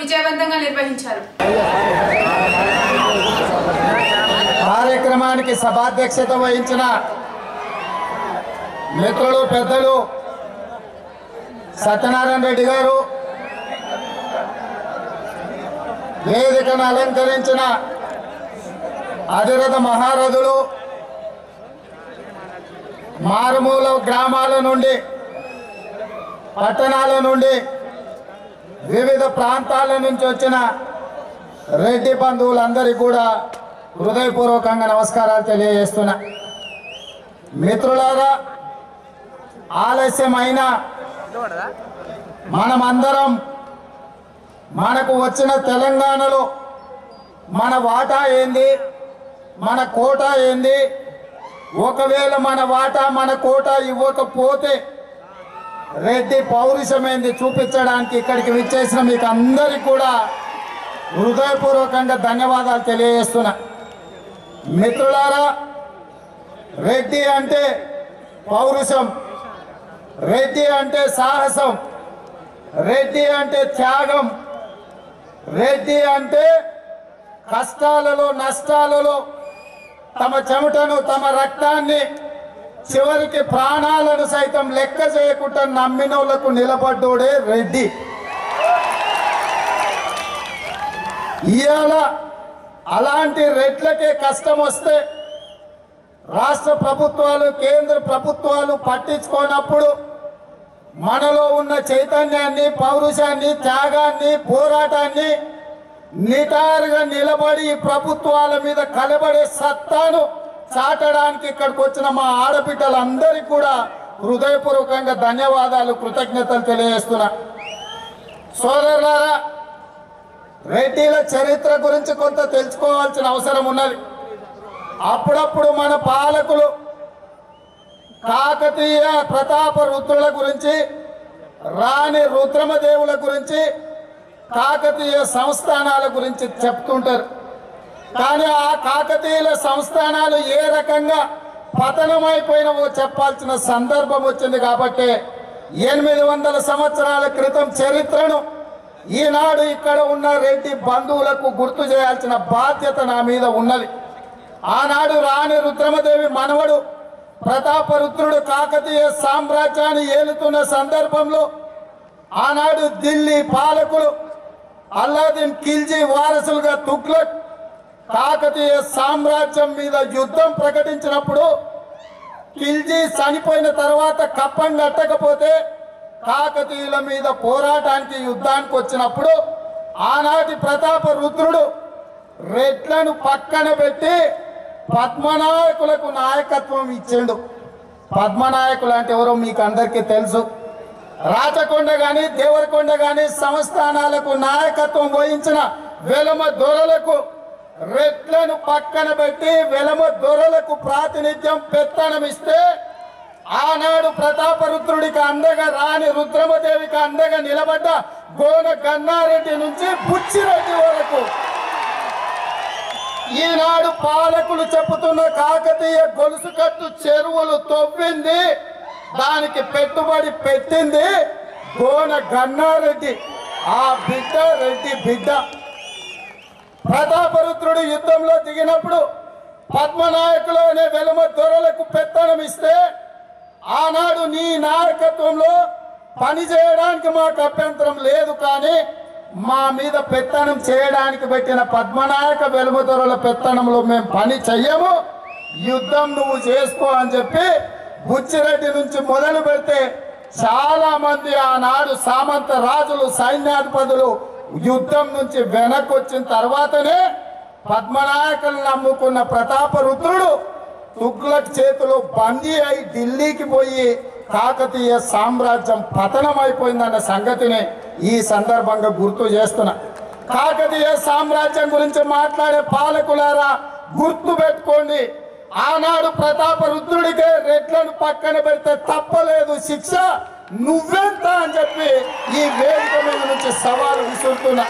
విజయవంతంగా నిర్వహించారు కార్యక్రమానికి సభాధ్యక్షత వహించిన మిత్రులు పెద్దలు సత్యనారాయణ రెడ్డి గారు వేదికను అలంకరించిన అధిరథ మహారథులు మారుమూల గ్రామాల నుండి పట్టణాల నుండి వివిధ ప్రాంతాల నుంచి వచ్చిన రెడ్డి బంధువులందరికీ కూడా హృదయపూర్వకంగా నమస్కారాలు తెలియజేస్తున్నా మిత్రులారా ఆలస్యమైన మనమందరం మనకు వచ్చిన తెలంగాణలో మన వాటా ఏంది మన కోట ఏంది ఒకవేళ మన వాటా మన కోట ఇవ్వకపోతే రెడ్డి పౌరుషమైంది చూపించడానికి ఇక్కడికి విచ్చేసిన మీకు అందరికీ కూడా హృదయపూర్వకంగా ధన్యవాదాలు తెలియజేస్తున్నా మిత్రులారా రెడ్డి అంటే పౌరుషం రెడ్డి అంటే సాహసం రెడ్డి అంటే త్యాగం రెడ్డి అంటే కష్టాలలో నష్టాలలో తమ చెమటను తమ రక్తాన్ని చివరికి ప్రాణాలను సైతం లెక్క చేయకుండా నమ్మినోళ్లకు నిలబడ్డోడే రెడ్డి ఇవాళ అలాంటి రెడ్లకే కష్టం వస్తే రాష్ట్ర ప్రభుత్వాలు కేంద్ర ప్రభుత్వాలు పట్టించుకోనప్పుడు మనలో ఉన్న చైతన్యాన్ని పౌరుషాన్ని త్యాగాన్ని పోరాటాన్ని నిటారుగా నిలబడి ఈ ప్రభుత్వాల మీద కలబడే సత్తాను చాటడానికి ఇక్కడికి వచ్చిన మా ఆడబిడ్డలందరికీ కూడా హృదయపూర్వకంగా ధన్యవాదాలు కృతజ్ఞతలు తెలియజేస్తున్నా సోదరులారా రెడ్డిల చరిత్ర గురించి కొంత తెలుసుకోవాల్సిన అవసరం ఉన్నది అప్పుడప్పుడు మన పాలకులు కాకతీయ ప్రతాప రుద్రుల గురించి రాణి రుద్రమదేవుల గురించి కాకతీయ సంస్థానాల గురించి చెప్తుంటారు కానీ ఆ కాకతీయుల సంస్థానాలు ఏ రకంగా పతనమైపోయినవో చెప్పాల్సిన సందర్భం వచ్చింది కాబట్టి ఎనిమిది వందల సంవత్సరాల క్రితం చరిత్రను ఈనాడు ఇక్కడ ఉన్న రెడ్డి బంధువులకు గుర్తు చేయాల్సిన బాధ్యత నా మీద ఉన్నది ఆనాడు రాణి రుద్రమదేవి మనవడు ప్రతాపరుద్రుడు కాకతీయ సామ్రాజ్యాన్ని ఏలుతున్న సందర్భంలో ఆనాడు ఢిల్లీ పాలకులు అల్లాదిన్ ఖిల్జీ వారసులుగా తుగ్లక్ కాకతీయ సామ్రాజ్యం మీద యుద్ధం ప్రకటించినప్పుడు ఖిల్జీ చనిపోయిన తర్వాత కప్పం కట్టకపోతే కాకతీయుల మీద పోరాటానికి యుద్ధానికి వచ్చినప్పుడు ఆనాటి ప్రతాప రుద్రుడు రెడ్లను పక్కన పెట్టి పద్మనాయకులకు నాయకత్వం ఇచ్చిండు పద్మనాయకులు అంటే ఎవరో మీకు అందరికీ తెలుసు రాచకొండ గాని దేవరకొండ గాని సంస్థానాలకు నాయకత్వం వహించిన వెలమ దొరలకు రెట్లను పక్కన పెట్టి వెలమ దొరలకు ప్రాతినిధ్యం పెత్తనం ఇస్తే ఆనాడు ప్రతాపరుద్రుడికి అందగా రాని రుద్రమదేవికి అందగా నిలబడ్డ గోన గన్నారెడ్డి నుంచి బుచ్చిరెడ్డి వరకు ఈనాడు పాలకులు చెబుతున్న కాకతీయ గొలుసు కట్టు చెరువులు తవ్వింది దానికి పెట్టుబడి పెట్టింది గోన గన్నారెడ్డి ఆ బిడ్డ రెడ్డి బిడ్డ ప్రతాపరుద్రుడు యుద్ధంలో దిగినప్పుడు పద్మనాయకులు అనే వెలుమ దొరలకు పెత్తనం ఇస్తే ఆనాడు నీ నాయకత్వంలో పని చేయడానికి మాకు అభ్యంతరం లేదు కానీ మా మీద పెత్తనం చేయడానికి పెట్టిన పద్మనాయక వెలుమ దొరల పెత్తనంలో మేము పని చెయ్యము యుద్ధం నువ్వు చేసుకో అని చెప్పి బుచ్చిరెడ్డి నుంచి మొదలు పెడితే చాలా మంది ఆనాడు సామంత రాజులు సైన్యాధిపతులు యుద్ధం నుంచి వెనక్కి వచ్చిన తర్వాతనే పద్మనాయకులు నమ్ముకున్న ప్రతాపరుద్రుడు తుగ్లక్ చేతిలో బందీ అయి ఢిల్లీకి పోయి కాకతీయ సామ్రాజ్యం పతనమైపోయిందన్న సంగతిని ఈ సందర్భంగా గుర్తు చేస్తున్నా కాకతీయ సామ్రాజ్యం గురించి మాట్లాడే పాలకులారా గుర్తు పెట్టుకోండి ఆనాడు ప్రతాప రుద్రుడికే రెడ్లను పక్కన పెడితే తప్పలేదు శిక్ష నువ్వెంత అని చెప్పి ఈ వేదిక మీద నుంచి సవాలు విసురుతున్నా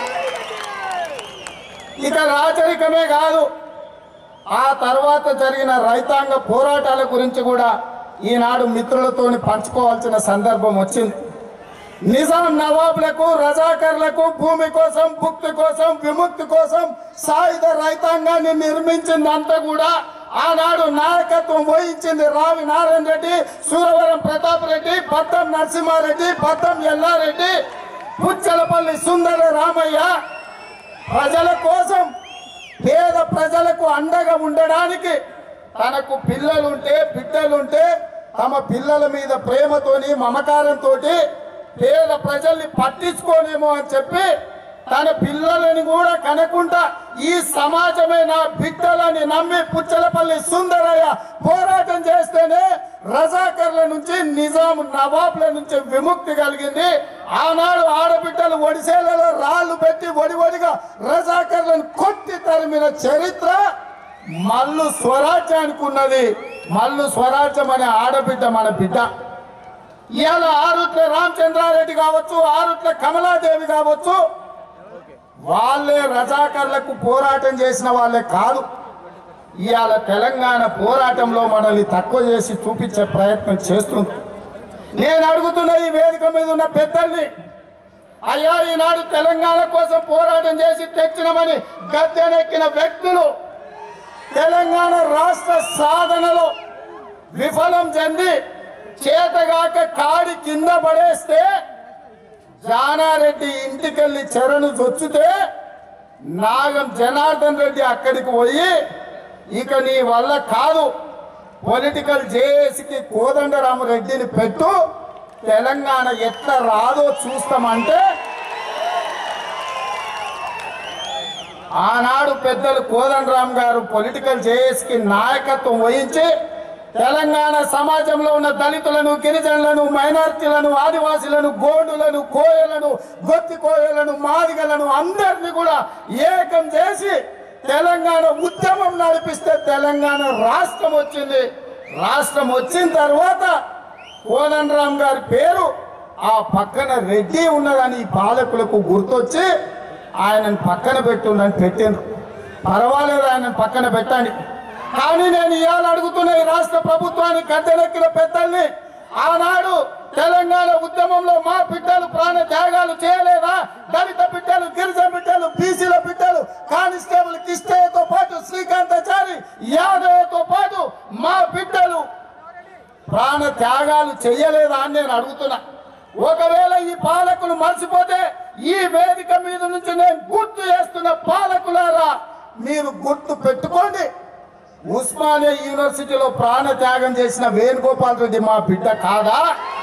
ఇక రాచరికమే కాదు ఆ తర్వాత జరిగిన రైతాంగ పోరాటాల గురించి కూడా ఈనాడు మిత్రులతోని పంచుకోవాల్సిన సందర్భం వచ్చింది నిజాం నవాబులకు రజాకర్లకు భూమి కోసం భుక్తి కోసం విముక్తి కోసం సాయుధ రైతాంగాన్ని నిర్మించిందంతా కూడా ఆనాడు నాయకత్వం వహించింది రావి నారాయణ రెడ్డి సూరవరం ప్రతాప్ రెడ్డి పట్టం నరసింహారెడ్డి పట్టం ఎల్లారెడ్డి పుచ్చలపల్లి సుందర రామయ్య ప్రజల కోసం పేద ప్రజలకు అండగా ఉండడానికి తనకు పిల్లలుంటే బిడ్డలుంటే తమ పిల్లల మీద ప్రేమతోని మమకారంతో పేద ప్రజల్ని పట్టించుకోనేమో అని చెప్పి తన పిల్లలని కూడా కనకుండా ఈ సమాజమే నా బిడ్డలని నమ్మి పుచ్చలపల్లి సుందరయ్య పోరాటం చేస్తేనే రజాకర్ల నుంచి నిజాం నవాబ్ల నుంచి విముక్తి కలిగింది ఆనాడు ఆడబిడ్డలు ఒడిసేలలో రాళ్లు పెట్టి ఒడి ఒడిగా రజాకర్లను కొట్టి తరిమిన చరిత్ర మల్లు స్వరాజ్యానికి ఉన్నది మల్లు స్వరాజ్యం అనే ఆడబిడ్డ మన బిడ్డ ఇవాళ ఆరుట్ల రామచంద్రారెడ్డి కావచ్చు ఆరుట్ల కమలాదేవి కావచ్చు వాళ్ళే రజాకర్లకు పోరాటం చేసిన వాళ్ళే కాదు ఇవాళ తెలంగాణ పోరాటంలో మనల్ని తక్కువ చేసి చూపించే ప్రయత్నం చేస్తుంది నేను అడుగుతున్న ఈ వేదిక మీద ఉన్న పెద్దల్ని అయ్యా ఈనాడు తెలంగాణ కోసం పోరాటం చేసి తెచ్చినమని గద్దెనెక్కిన వ్యక్తులు తెలంగాణ రాష్ట్ర సాధనలో విఫలం చెంది చేతగాక కాడి కింద పడేస్తే జానారెడ్డి ఇంటికెళ్ళి చెరను చొచ్చితే నాగం జనార్దన్ రెడ్డి అక్కడికి పోయి ఇక నీ వల్ల కాదు పొలిటికల్ జేఏసీకి కోదండరామరెడ్డిని పెట్టు తెలంగాణ ఎట్లా రాదో చూస్తామంటే ఆనాడు పెద్దలు కోదండరామ్ గారు పొలిటికల్ జేఏసీకి నాయకత్వం వహించి తెలంగాణ సమాజంలో ఉన్న దళితులను గిరిజనులను మైనార్టీలను ఆదివాసులను గోండులను కోయలను గొత్తి కోయలను మాదిగలను అందరినీ కూడా ఏకం చేసి తెలంగాణ ఉద్యమం నడిపిస్తే తెలంగాణ రాష్ట్రం వచ్చింది రాష్ట్రం వచ్చిన తర్వాత కోదండరామ్ గారి పేరు ఆ పక్కన రెడ్డి ఉన్నదని ఈ పాలకులకు గుర్తొచ్చి ఆయనను పక్కన పెట్టుందని పెట్టిండ్రు పర్వాలేదు ఆయనను పక్కన పెట్టండి కానీ నేను ఇవాళ అడుగుతున్న ఈ రాష్ట్ర ప్రభుత్వాన్ని గద్దెనెక్కిన పెద్దల్ని ఆనాడు తెలంగాణ ఉద్యమంలో మా బిడ్డలు ప్రాణ త్యాగాలు చేయలేదా దళిత బిడ్డలు గిరిజన బిడ్డలు బీసీల బిడ్డలు కానిస్టేబుల్ కిష్టయ్యతో పాటు శ్రీకాంతాచారి యాదవ్తో పాటు మా బిడ్డలు ప్రాణ త్యాగాలు చెయ్యలేదా అని నేను అడుగుతున్నా ఒకవేళ ఈ పాలకులు మర్చిపోతే ఈ వేదిక మీద నుంచి నేను గుర్తు చేస్తున్న పాలకులారా మీరు గుర్తు పెట్టుకోండి ఉస్మానియా యూనివర్సిటీలో ప్రాణ త్యాగం చేసిన వేణుగోపాల్ రెడ్డి మా బిడ్డ కాదా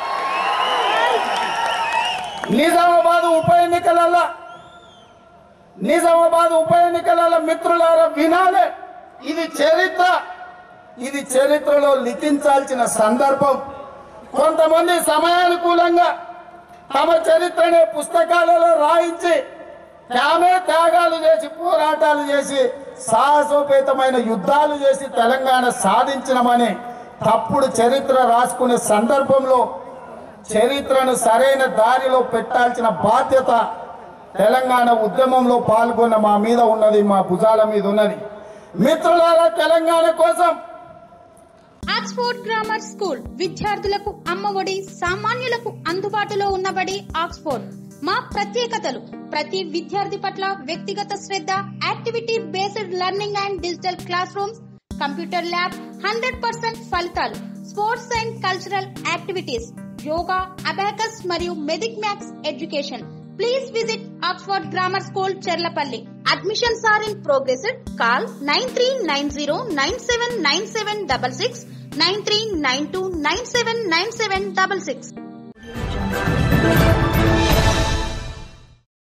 నిజామాబాద్ ఉప ఎన్నికలలో నిజామాబాద్ ఉప ఎన్నికలలో మిత్రులారా వినాలే ఇది చరిత్ర ఇది చరిత్రలో లిఖించాల్సిన సందర్భం కొంతమంది సమయానుకూలంగా తమ చరిత్రనే పుస్తకాలలో రాయించి తామే త్యాగాలు చేసి పోరాటాలు చేసి సాహసోపేతమైన యుద్ధాలు చేసి తెలంగాణ సాధించినమని తప్పుడు చరిత్ర రాసుకునే సందర్భంలో చరిత్రను సరైన దారిలో పెట్టాల్సిన బాధ్యత తెలంగాణ ఉద్యమంలో పాల్గొన్న మా మీద ఉన్నది మా భుజాల మీద ఉన్నది మిత్రులారా తెలంగాణ కోసం ఆక్స్ఫోర్డ్ గ్రామర్ స్కూల్ విద్యార్థులకు అమ్మఒడి సామాన్యులకు అందుబాటులో ఉన్నబడి ఆక్స్ఫోర్డ్ మా ప్రత్యేకతలు ప్రతి విద్యార్థి పట్ల వ్యక్తిగత శ్రద్ధ activity based learning and digital classrooms computer lab hundred percent ఫలితాలు sports and cultural activities yoga abacus మరియు vedic maths education please visit Oxford grammar school Cherlapalli admissions are in progress call nine three nine zero nine seven nine seven double six nine three nine two nine seven nine seven double six